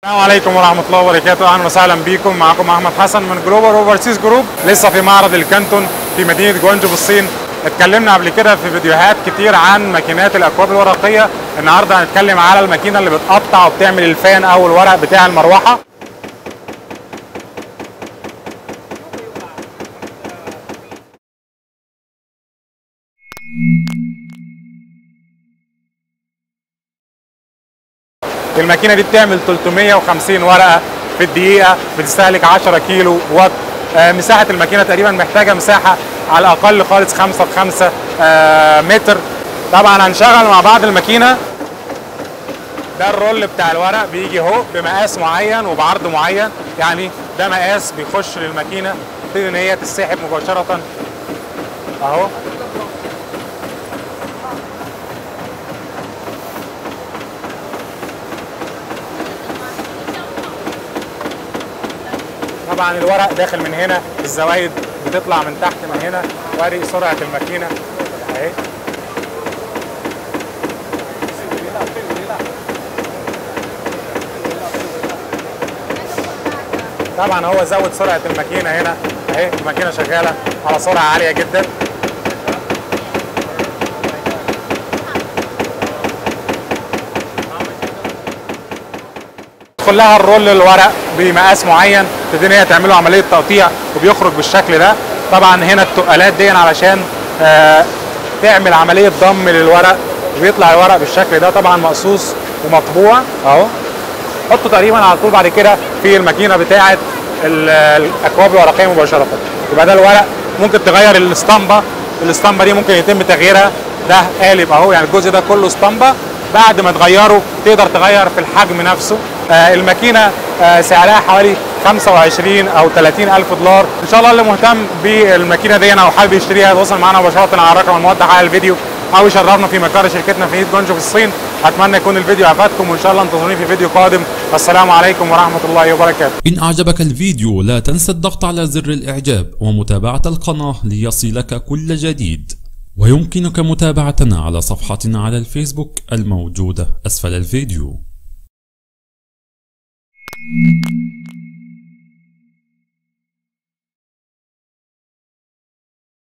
السلام عليكم ورحمة الله وبركاته أهلا وسهلا بكم معكم أحمد حسن من جلوبال اوفرسيز جروب لسه في معرض الكانتون في مدينة جوانجو بالصين اتكلمنا قبل كده في فيديوهات كتير عن ماكينات الأكواب الورقية النهاردة هنتكلم على الماكينة اللي بتقطع وبتعمل الفان أو الورق بتاع المروحة الماكينه دي بتعمل 350 ورقه في الدقيقه بتستهلك 10 كيلو وات آه، مساحه الماكينه تقريبا محتاجه مساحه على الاقل خالص 5 في 5 آه، متر طبعا هنشغل مع بعض الماكينه ده الرول بتاع الورق بيجي اهو بمقاس معين وبعرض معين يعني ده مقاس بيخش للماكينه تبتدي ان هي تسحب مباشره اهو طبعا الورق داخل من هنا الزوايد بتطلع من تحت من هنا وادي سرعه الماكينه اهي طبعا هو زود سرعه الماكينه هنا اهي الماكينه شغاله على سرعه عاليه جدا يدخل لها الرول الورق بمقاس معين تبتدي ان هي تعمله عمليه تقطيع وبيخرج بالشكل ده طبعا هنا التقالات دي علشان آه تعمل عمليه ضم للورق وبيطلع الورق بالشكل ده طبعا مقصوص ومطبوع اهو حطه تقريبا على طول بعد كده في الماكينه بتاعه ال- الاكواب الورقيه مباشره يبقى ده الورق ممكن تغير الاسطمبه الاسطمبه دي ممكن يتم تغييرها ده قالب اهو يعني الجزء ده كله اسطمبه بعد ما تغيره تقدر تغير في الحجم نفسه آه الماكينه آه سعرها حوالي 25 او 30 الف دولار ان شاء الله اللي مهتم بالماكينه دي او حابب يشتريها يتواصل معنا مباشره على الرقم الموضح على الفيديو او يشرفنا في مقر شركتنا في مدينه جونجو في الصين اتمنى يكون الفيديو افادكم وان شاء الله انتظروني في فيديو قادم السلام عليكم ورحمه الله وبركاته إن أعجبك الفيديو لا تنسى الضغط على زر الإعجاب ومتابعة القناة ليصلك كل جديد ويمكنك متابعتنا على صفحتنا على الفيسبوك الموجودة أسفل الفيديو